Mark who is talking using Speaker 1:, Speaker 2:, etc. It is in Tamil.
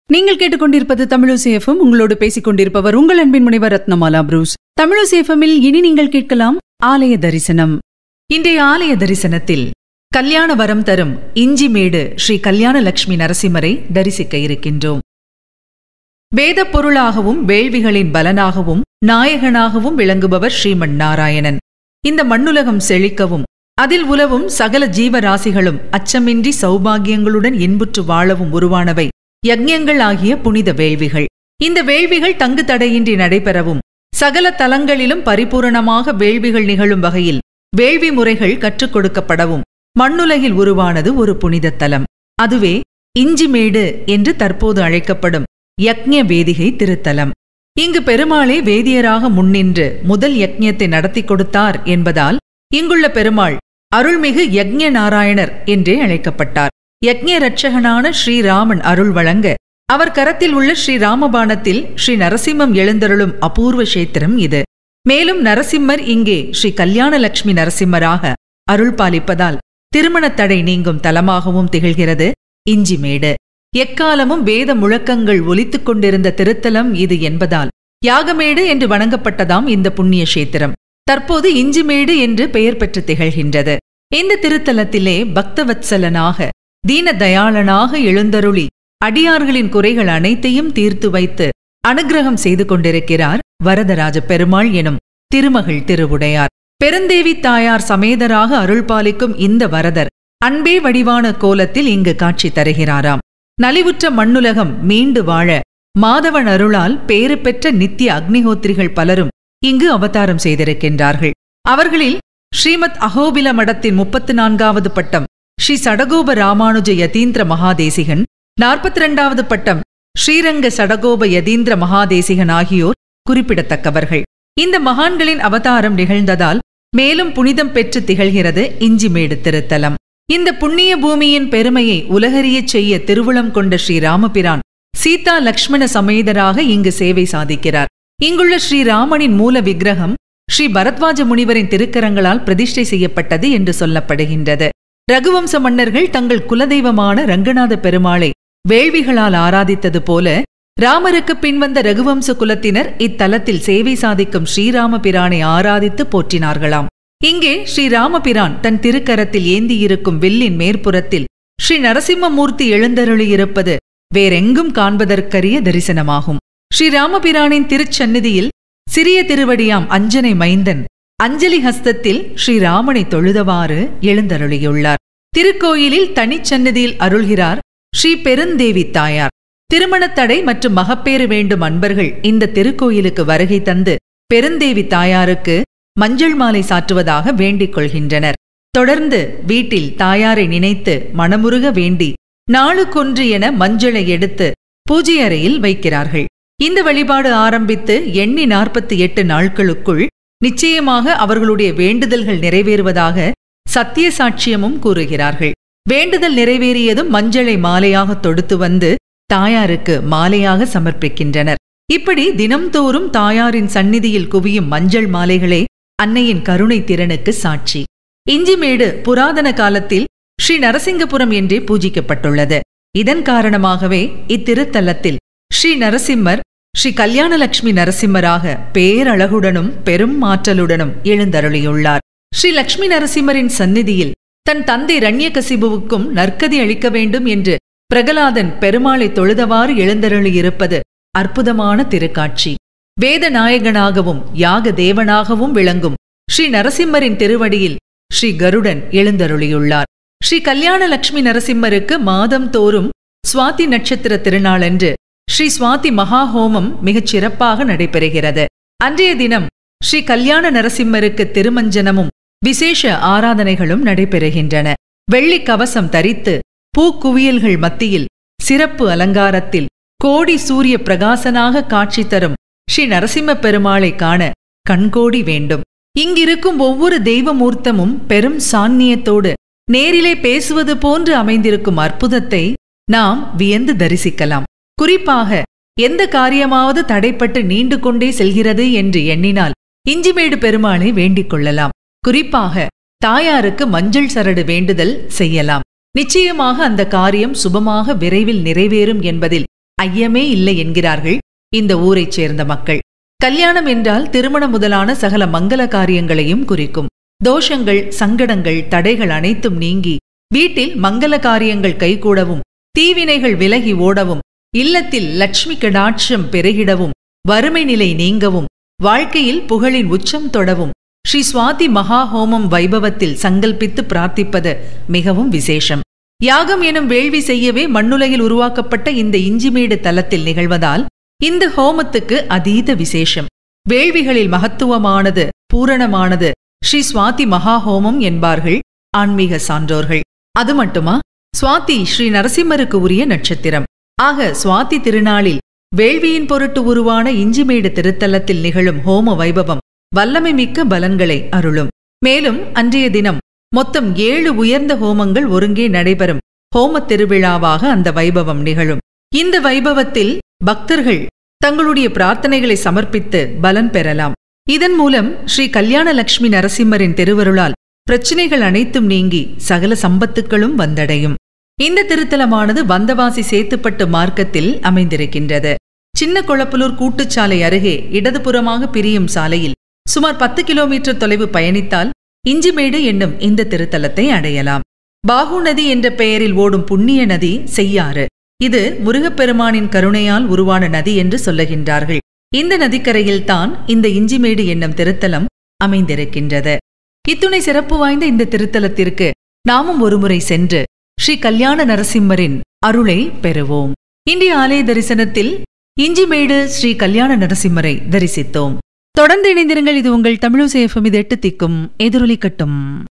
Speaker 1: நீங்கள் கேட்டுக்கொண்டிருப்பது தமிழசேஃபம் உங்களோடு பேசிக் கொண்டிருப்பவர் உங்கள் அன்பின் முனைவர் ரத்னமாலா புரூஸ் தமிழசேஃபமில் இனி நீங்கள் கேட்கலாம் ஆலய தரிசனம் இன்றைய ஆலய தரிசனத்தில் கல்யாண வரம் தரும் இஞ்சிமேடு ஸ்ரீ கல்யாண லட்சுமி நரசிம்மரை தரிசிக்க இருக்கின்றோம் வேத பொருளாகவும் வேள்விகளின் பலனாகவும் நாயகனாகவும் விளங்குபவர் ஸ்ரீமன் நாராயணன் இந்த மண்ணுலகம் செழிக்கவும் அதில் உலவும் சகல ஜீவராசிகளும் அச்சமின்றி சௌபாகியங்களுடன் இன்புற்று வாழவும் உருவானவை யக்ஞங்கள் ஆகிய புனித வேள்விகள் இந்த வேள்விகள் தங்கு தடையின்றி நடைபெறவும் சகல தலங்களிலும் பரிபூரணமாக வேள்விகள் நிகழும் வகையில் வேள்வி முறைகள் கற்றுக் கொடுக்கப்படவும் மண்ணுலகில் உருவானது ஒரு புனித தலம் அதுவே இஞ்சிமேடு என்று தற்போது அழைக்கப்படும் யக்ஞ வேதிகை திருத்தலம் இங்கு பெருமாளே வேதியராக முன்னின்று முதல் யக்ஞத்தை நடத்தி கொடுத்தார் என்பதால் இங்குள்ள பெருமாள் அருள்மிகு யக்ஞ நாராயணர் என்றே அழைக்கப்பட்டார் யக்ஞ ரட்சகனான ஸ்ரீராமன் அருள் வழங்க அவர் கரத்தில் உள்ள ஸ்ரீ ராமபாணத்தில் ஸ்ரீ நரசிம்மம் எழுந்தருளும் அபூர்வ கஷேத்திரம் இது மேலும் நரசிம்மர் இங்கே ஸ்ரீ கல்யாணலட்சுமி நரசிம்மராக அருள் பாலிப்பதால் திருமணத் தடை நீங்கும் தலமாகவும் திகழ்கிறது இஞ்சிமேடு எக்காலமும் வேத முழக்கங்கள் ஒலித்துக் கொண்டிருந்த திருத்தலம் இது என்பதால் யாகமேடு என்று வணங்கப்பட்டதாம் இந்த புண்ணிய கஷேத்திரம் தற்போது இஞ்சிமேடு என்று பெயர் பெற்று திகழ்கின்றது இந்த திருத்தலத்திலே பக்தவத்சலனாக தீன தயாளனாக எழுந்தருளி அடியார்களின் குறைகள் அனைத்தையும் தீர்த்து வைத்து அனுக்கிரகம் செய்து கொண்டிருக்கிறார் வரதராஜ பெருமாள் எனும் திருமகள் திருவுடையார் பெருந்தேவி தாயார் சமேதராக அருள் பாலிக்கும் இந்த வரதர் அன்பே வடிவான கோலத்தில் இங்கு காட்சி தருகிறாராம் நலிவுற்ற மண்ணுலகம் மீண்டு வாழ மாதவன் அருளால் பேறு பெற்ற நித்திய அக்னிஹோத்திரிகள் பலரும் இங்கு அவதாரம் செய்திருக்கின்றார்கள் அவர்களில் ஸ்ரீமத் அகோபில மடத்தின் முப்பத்து நான்காவது பட்டம் ஸ்ரீ சடகோப ராமானுஜ யதீந்திர மகாதேசிகன் நாற்பத்தி இரண்டாவது பட்டம் ஸ்ரீரங்க சடகோப யதீந்திர மகாதேசிகன் ஆகியோர் குறிப்பிடத்தக்கவர்கள் இந்த மகான்களின் அவதாரம் நிகழ்ந்ததால் மேலும் புனிதம் பெற்று திகழ்கிறது இஞ்சிமேடு திருத்தலம் இந்த புண்ணிய பூமியின் பெருமையை உலகறியச் செய்ய திருவுளம் கொண்ட ஸ்ரீ ராமபிரான் சீதா லக்ஷ்மண சமேதராக இங்கு சேவை சாதிக்கிறார் இங்குள்ள ஸ்ரீராமனின் மூல விக்கிரகம் ஸ்ரீ பரத்வாஜ முனிவரின் திருக்கரங்களால் பிரதிஷ்டை செய்யப்பட்டது என்று சொல்லப்படுகின்றது ரகுவம்ச மன்னர்கள் தங்கள் குலதெய்வமான ரங்கநாத பெருமாளை வேள்விகளால் ஆராதித்தது போல ராமருக்கு பின்வந்த ரகுவம்ச குலத்தினர் இத்தலத்தில் சேவை சாதிக்கும் ஸ்ரீராம பிரானை ஆராதித்து போற்றினார்களாம் இங்கே ஸ்ரீராமபிரான் தன் திருக்கரத்தில் ஏந்தியிருக்கும் வில்லின் மேற்புறத்தில் ஸ்ரீ நரசிம்மமூர்த்தி எழுந்தருளியிருப்பது வேறெங்கும் காண்பதற்கரிய தரிசனமாகும் ஸ்ரீராமபிரானின் திருச்சந்நிதியில் சிறிய திருவடியாம் அஞ்சனை மைந்தன் அஞ்சலி ஹஸ்தத்தில் ஸ்ரீராமனை தொழுதவாறு எழுந்தருளியுள்ளார் திருக்கோயிலில் தனிச்சன்னதியில் அருள்கிறார் ஸ்ரீ பெருந்தேவி தாயார் திருமணத்தடை மற்றும் மகப்பேறு வேண்டும் அன்பர்கள் இந்த திருக்கோயிலுக்கு வருகை தந்து பெருந்தேவி தாயாருக்கு மஞ்சள் மாலை சாற்றுவதாக வேண்டிக் கொள்கின்றனர் தொடர்ந்து வீட்டில் தாயாரை நினைத்து மனமுருக வேண்டி நாளுக்கொன்று என மஞ்சளை எடுத்து பூஜை அறையில் வைக்கிறார்கள் இந்த வழிபாடு ஆரம்பித்து எண்ணி நாற்பத்தி எட்டு நாட்களுக்குள் நிச்சயமாக அவர்களுடைய வேண்டுதல்கள் நிறைவேறுவதாக சத்திய சாட்சியமும் கூறுகிறார்கள் வேண்டுதல் நிறைவேறியதும் மஞ்சளை மாலையாக தொடுத்து வந்து தாயாருக்கு மாலையாக சமர்ப்பிக்கின்றனர் இப்படி தினம்தோறும் தாயாரின் சந்நிதியில் குவியும் மஞ்சள் மாலைகளே அன்னையின் கருணை திறனுக்கு சாட்சி இஞ்சிமேடு புராதன காலத்தில் ஸ்ரீ நரசிங்கபுரம் என்றே பூஜிக்கப்பட்டுள்ளது இதன் காரணமாகவே இத்திருத்தலத்தில் ஸ்ரீ நரசிம்மர் ஸ்ரீ கல்யாணலட்சுமி நரசிம்மராக பேரழகுடனும் பெரும் மாற்றலுடனும் எழுந்தருளியுள்ளார் ஸ்ரீ லட்சுமி நரசிம்மரின் சந்நிதியில் தன் தந்தை ரண்யகசிபுவுக்கும் நற்கதி அளிக்க வேண்டும் என்று பிரகலாதன் பெருமாளை தொழுதவாறு எழுந்தருளியிருப்பது அற்புதமான திருக்காட்சி வேத நாயகனாகவும் யாக தேவனாகவும் விளங்கும் ஸ்ரீ நரசிம்மரின் திருவடியில் ஸ்ரீ கருடன் எழுந்தருளியுள்ளார் ஸ்ரீ கல்யாண லட்சுமி நரசிம்மருக்கு மாதம் தோறும் சுவாதி நட்சத்திர திருநாளன்று ஸ்ரீ சுவாதி மகா ஹோமம் மிகச் சிறப்பாக நடைபெறுகிறது அன்றைய தினம் ஸ்ரீ கல்யாண நரசிம்மருக்கு திருமஞ்சனமும் விசேஷ ஆராதனைகளும் நடைபெறுகின்றன வெள்ளி கவசம் தரித்து பூக்குவியல்கள் மத்தியில் சிறப்பு அலங்காரத்தில் கோடி சூரிய பிரகாசனாக காட்சி தரும் ஸ்ரீ நரசிம்ம பெருமாளை காண கண்கோடி வேண்டும் இங்கிருக்கும் ஒவ்வொரு தெய்வமூர்த்தமும் பெரும் சாநியத்தோடு நேரிலே பேசுவது போன்று அமைந்திருக்கும் அற்புதத்தை நாம் வியந்து தரிசிக்கலாம் குறிப்பாக எந்த காரியமாவது தடைப்பட்டு நீண்டு கொண்டே செல்கிறது என்று எண்ணினால் இஞ்சிமேடு பெருமாளை வேண்டிக் கொள்ளலாம் குறிப்பாக தாயாருக்கு மஞ்சள் சரடு வேண்டுதல் செய்யலாம் நிச்சயமாக அந்த காரியம் சுபமாக விரைவில் நிறைவேறும் என்பதில் ஐயமே இல்லை என்கிறார்கள் இந்த ஊரைச் சேர்ந்த மக்கள் கல்யாணம் என்றால் திருமணம் முதலான சகல மங்கள காரியங்களையும் குறிக்கும் தோஷங்கள் சங்கடங்கள் தடைகள் அனைத்தும் நீங்கி வீட்டில் மங்கள காரியங்கள் கைகூடவும் தீவினைகள் விலகி ஓடவும் இல்லத்தில் லட்சுமி கடாட்சம் பெருகிடவும் வறுமை நிலை நீங்கவும் வாழ்க்கையில் புகழின் உச்சம் தொடவும் ஸ்ரீ சுவாதி மகா ஹோமம் வைபவத்தில் சங்கல்பித்து பிரார்த்திப்பது மிகவும் விசேஷம் யாகம் எனும் வேள்வி செய்யவே மண்ணுலகில் உருவாக்கப்பட்ட இந்த இஞ்சிமேடு தலத்தில் நிகழ்வதால் இந்த ஹோமத்துக்கு அதீத விசேஷம் வேள்விகளில் மகத்துவமானது பூரணமானது ஸ்ரீ சுவாதி மகா ஹோமம் என்பார்கள் ஆன்மீக சான்றோர்கள் அது மட்டுமா சுவாதி ஸ்ரீ நரசிம்மருக்கு உரிய நட்சத்திரம் ஆக சுவாதி திருநாளில் வேள்வியின் பொருட்டு உருவான இஞ்சிமேடு திருத்தலத்தில் நிகழும் ஹோம வைபவம் வல்லமை மிக்க பலன்களை அருளும் மேலும் அன்றைய தினம் மொத்தம் ஏழு உயர்ந்த ஹோமங்கள் ஒருங்கே நடைபெறும் ஹோம திருவிழாவாக அந்த வைபவம் நிகழும் இந்த வைபவத்தில் பக்தர்கள் தங்களுடைய பிரார்த்தனைகளை சமர்ப்பித்து பலன் பெறலாம் இதன் மூலம் ஸ்ரீ கல்யாண லட்சுமி நரசிம்மரின் திருவருளால் பிரச்சினைகள் அனைத்தும் நீங்கி சகல சம்பத்துக்களும் வந்தடையும் இந்த திருத்தலமானது வந்தவாசி சேத்துப்பட்டு மார்க்கத்தில் அமைந்திருக்கின்றது சின்ன கொளப்பலூர் கூட்டுச்சாலை அருகே இடதுபுறமாக பிரியும் சாலையில் சுமார் பத்து கிலோமீட்டர் தொலைவு பயணித்தால் இஞ்சிமேடு என்னும் இந்த திருத்தலத்தை அடையலாம் பாகு நதி என்ற பெயரில் ஓடும் புண்ணிய நதி செய்யாறு இது முருகப்பெருமானின் கருணையால் உருவான நதி என்று சொல்லுகின்றார்கள் இந்த நதிக்கரையில் தான் இந்த இஞ்சிமேடு என்னும் திருத்தலம் அமைந்திருக்கின்றது இத்துணை சிறப்பு வாய்ந்த இந்த திருத்தலத்திற்கு நாமும் ஒருமுறை சென்று ஸ்ரீ கல்யாண நரசிம்மரின் அருளை பெறுவோம் இந்திய ஆலய தரிசனத்தில் இஞ்சிமேடு ஸ்ரீ கல்யாண நரசிம்மரை தரிசித்தோம் தொடர்ந்து இணைந்திருங்கள் இது உங்கள் தமிழசேஃபம் இது எட்டு திக்கும் எதிரொலிக்கட்டும்